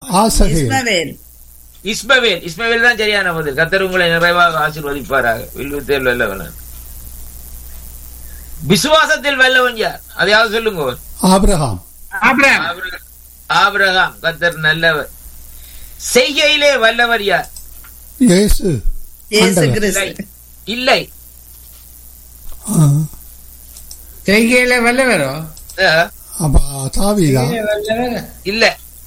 ஆசகேல் இஸ்மவேல் இஸ்மவேல் இஸ்மவேல் தான் சரியான பதில் கத்தர் உங்களை நிறைவாக ஆசீர்வதிப்பாராக வில்லுத்தேர் வல்லவன் விசுவாசத்தில் வல்லவன் யார் அதையாவது சொல்லுங்க ஆபிரகாம் ஆபிரகாம் ஆபிரகாம். ஆபிரகாம் கத்தர் நல்லவர் செய்கையிலே வல்லவர் யார் இயேசு இயேசு ஆண்டவர். கிறிஸ்து இல்லை ஆ. செய்கையில வல்லவரோ அஹ், அப்ப தாவீதா வல்லவர் இல்ல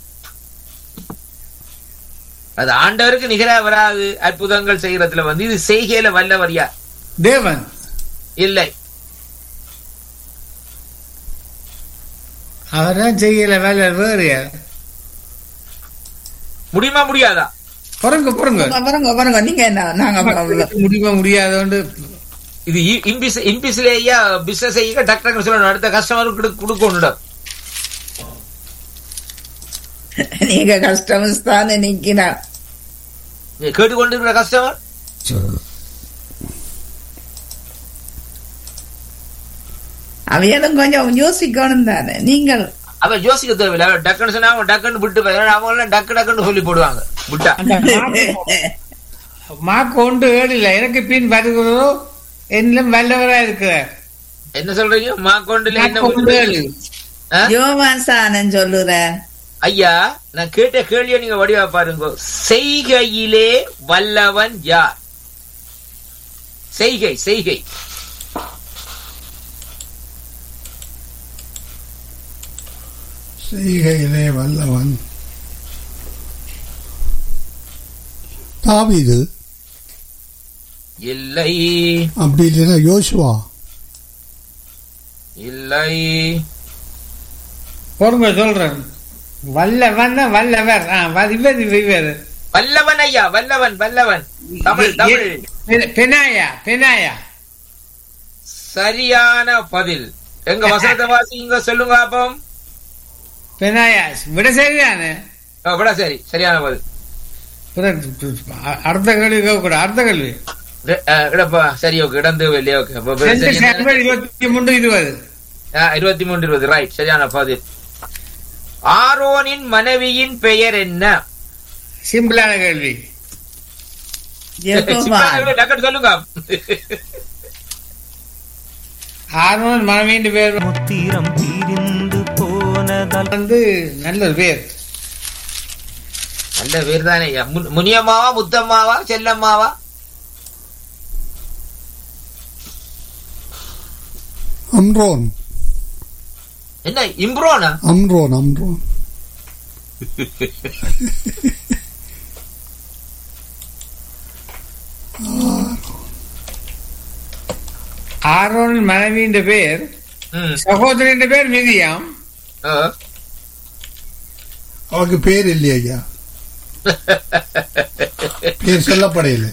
அது ஆண்டவருக்கு நிகரா வராது அற்புதங்கள் செய்யறதுல வந்து இது செய்கையில வல்லவர் யார் தேவன் இல்லை அவர்தான் செய்யல வல்லவர் வேறு யார் முடியுமா முடியாதா பொறுங்க பொறுங்க பாருங்க பாருங்க நீங்க என்ன நாங்க முடியுமா முடியாதோண்டு இது இ- இம்பிஸ் இம்பிஸ்லேயா பிசினஸ் செய்ய டக் டக்குன்னு சொல்லணும் அடுத்த கஸ்டமருக்கு கொடுக்கணும் நீங்க கஸ்டமர்ஸ் தானே நிக்கிறா கேட்டுக்கொண்டிருக்கிற கஸ்டமர் அவையதும் கொஞ்சம் யோசிக்கணும் தானே நீங்கள் அவன் யோசிக்க தேவையில்லை அவன் டக்குன்னு சொன்னா அவன் டக்குன்னு விட்டு போயிடுவான். அவங்க எல்லாம் டக்கு டக்குன்னு சொல்லி போடுவாங்க விட்டா மாக்கு ஒன்று ஏழு இல்லை எனக்கு பின் வருகிறதோ என்னிலும் வல்லவரா இருக்கிறார் என்ன சொல்றீங்க மாக்கொண்டுல என்ன மாக்கு ஒன்று ஏழு ஆ? யோவான் சானன் சொல்லுற ஐயா நான் கேட்ட கேள்வியை நீங்க வடிவா பாருங்க செய்கையிலே வல்லவன் யார் செய்கை செய்கை செய்கையிலே வல்லவன் தாவீது இல்லை அப்படி இல்லைன்னா யோசுவா இல்லை பொறுங்க சொல்றேன் வல்லவன் தான் வல்லவர் ஆ, வ- இவர் இவர் இவர் வல்லவன் ஐயா வல்லவன் வல்லவன் தமிழ் தமிழ் பெ- பெனாயா பெனாயா சரியான பதில் எங்க வசனத்தை வாசிங்க சொல்லுங்க அப்பம் பெனாயா விட சரிதானே ஆ, விட சரி சரியான பதில் பிறகு அ- அடுத்த கேள்வி கேட்கக்கூடாது அடுத்த கேள்வி ரெ- ஆ, இடப்பா சரி ஓகே இடம் இல்லையா ஓகே அப்ப ரெண்டு சரியான- சாம்பிள் இருபத்தி மூன்று இருபது ஆ, இருபத்தி மூன்று இருபது ரைட் சரியான பதில் ஆரோனின் மனைவியின் பெயர் என்ன சிம்பிளான கேள்வி யெகோவான் டக்குனு சொல்லுங்க ஆர்வன் மனைவியின் பேர் முத்திரம் தீரிந்து போனதால் வந்து நல்ல ஒரு பேர் நல்ல பேர் தானே ஐயா. முன்- முனியம்மாவா முத்தம்மாவா செல்லம்மாவா அம்ரோன் என்ன இம்ப்ரோனா அம்ரோன் அம்ரோன் ஆரோன் மனைவியின் பேர் ம். சகோதரியின் பேர் மிதியாம் ஆ. அவருக்கு பேர் இல்லையா ஐயா பேர் சொல்லப்படையில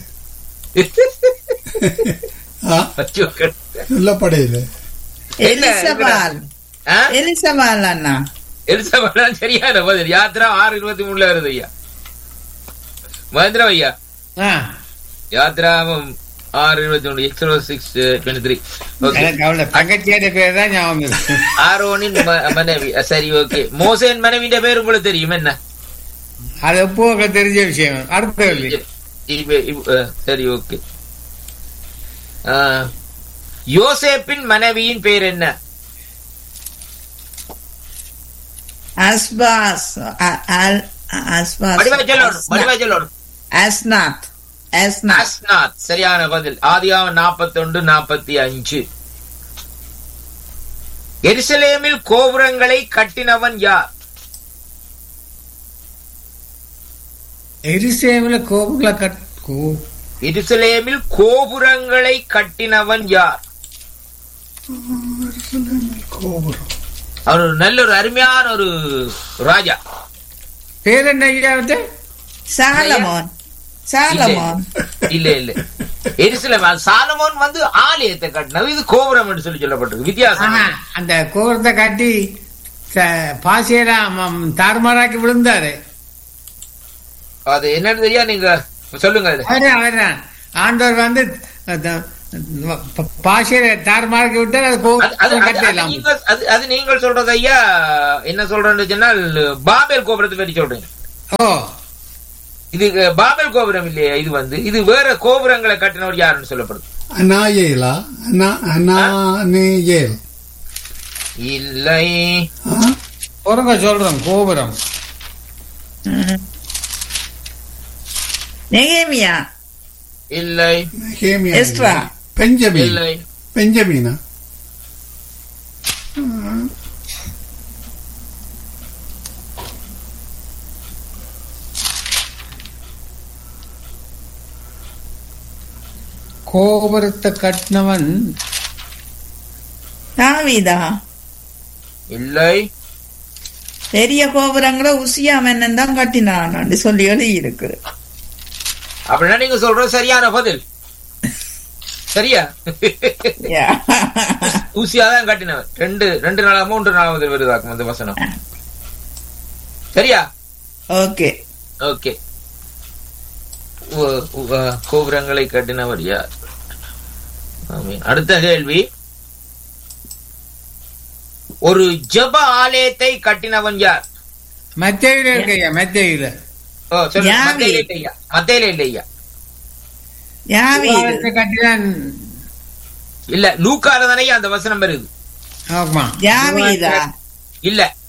ஆ? அச்சோ, சொல்லப்படையில எலிசபால் ஆ? எலிசபால் அண்ணா எலிசபெத் தான் சரியான பதில் யாத்திரா ஆறு இருபத்தி மூணுல வருது ஐயா மகேந்திரம் ஐயா ஆ, யாத்ரா ஆறு இருபத்தி மூணு எக்ஸ்ட்ரோ சிக்ஸ் டுவெண்ட்டி த்ரீ ஓகே எனக்கு அவள தங்கச்சியோட பேர் தான் ஞாபகம் இருக்கு. ஆரோனின் ம- மனைவி அஹ், சரி ஓகே மோசேன் மனைவியின் பேர் உங்களுக்கு தெரியும் என்ன அது எப்போ உங்களுக்கு தெரிஞ்ச விஷயம் அடுத்த கேள்வி இப்ப- இப்ப- அஹ், சரி ஓகே யோசேப்பின் மனைவியின் பேர் என்ன அஸ்பாஸ் அ- அல்- அஸ்பாஸ் வடிவா சொல்லணும் வடிவா சொல்லணும் அஸ்நாத் அஸ்நாத் அஸ்நாத் சரியான பதில் ஆதியாகம் நாற்பத்தி ஒன்று நாற்பத்தி அஞ்சு எருசலேமில் கோபுரங்களை கட்டினவன் யார் எரிசேமில் கோபுகளை கட் கோ- எருசலேமில் கோபுரங்களை கட்டினவன் யார் கோபுரம் அவர் ஒரு நல்ல ஒரு அருமையான ஒரு ராஜா பேர் என்ன ஐயா அவர்ட்ட? சாலமோன் சாலமோன் இல்ல இல்ல எருசலேம் அது சாலமோன் வந்து ஆலயத்தை கட்டினது இது கோபுரம் என்று சொல்லி சொல்லப்பட்டது வித்தியாசம் ஆஹா, அந்த கோபுரத்தை கட்டி ச- பாசியெல்லாம் ம், தாறுமாறாக்கி விழுந்தாரு அது என்னன்னு தெரியா நீங்க சொல்லுங்க அது. அவரே அவர்தான் ஆண்டவர் வந்து பாசியை தாறுமாறாக்கி விட்டார் அது அது- அது- கோபுரம் அது- அது கட்டிடலாம் நீங்கள்- அது- அது நீங்கள் சொல்றது ஐயா என்ன சொல்றேன்னு சொன்னால் பாபேல் கோபுரத்தை பற்றி சொல்றேன் ஓ இது அஹ், பாபல் கோபுரம் இல்லையா இது வந்து இது வேற கோபுரங்களை கட்டினவர் யாருன்னு சொல்லப்படுது அநாயேலா அனா அனானேயேல் இல்லை ஆ? பொறுங்க சொல்றோம் கோபுரம் நெகேமியா இல்லை நெகேமியா எஸ்ட்ரா. பெஞ்சமின் இல்லை பெஞ்சமீனா கோபுரத்தை கட்டினவன் தாவீதா இல்லை பெரிய கோபுரங்களை உசியா மன்னன் தான் கட்டினான் சொல்லி எழுதி இருக்கு அப்படின்னா நீங்க சொல்றது சரியான பதில் சரியா ஊசியா தான் கட்டினவர் ரெண்டு ரெண்டு நாளா மூன்று நாளாவது வருதாக்கும் அந்த வசனம் சரியா ஓகே ஓகே உ- உ- அஹ், கோபுரங்களை கட்டினவர் யார் ஆமென். அடுத்த கேள்வி ஒரு ஜெப ஆலயத்தை கட்டினவன் யார் மெத்தையில இருக்கையா மெத்தையில ஓ சொல்லுங்க யாரு? மத்தையில இல்லையா மத்தையில இல்லையா யாவீது கோபுரத்தை கட்டினான் இல்ல லூக்கால தானே அந்த வசனம் வருது ஆமா யாவீதா இல்ல